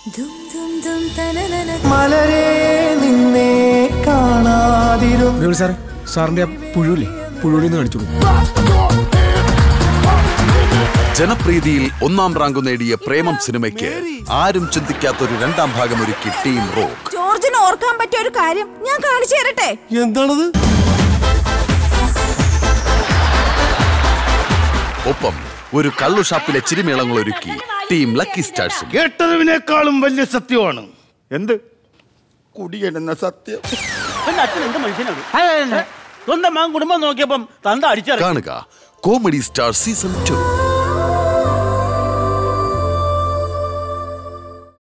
മലരെ നിന്നെ കാണാതിരും ഗൗരി സാറേ സാറിന്റെ ആ പുഴുല്ലേ പുഴുവിൽ നിന്ന് കാണിച്ചു കൊടുക്കും ജനപ്രീതിയിൽ ഒന്നാം റാങ്ക് നേടിയ പ്രേമം സിനിമയ്ക്ക് ആരും ചിന്തിക്കാത്തൊരു രണ്ടാം ഭാഗം ഒരുക്കി ടീം റോക്ക് ജോർജിന് ഓർക്കാൻ പറ്റിയ ഒരു കാര്യം ഞാൻ കാണിച്ചു തരട്ടെ എന്താണത് ഒപ്പം ഒരു കള്ളു ഷാപ്പിലെ ചിരിമേളങ്ങൾ ഒരുക്കി ടീം ലക്കി സ്റ്റാർസും കേട്ടറിവിനേക്കാളും വലിയ സത്യമാണ് എന്ത് കുടിയനെന്ന സത്യം പിന്നെ അച്ഛൻ എന്ത് മനുഷ്യനാണ് സ്വന്തം മാൻ കുടുംബം നോക്കിയപ്പം തന്ത അടിച്ചറി കാണുക കോമഡി സ്റ്റാർ സീസൺ ടു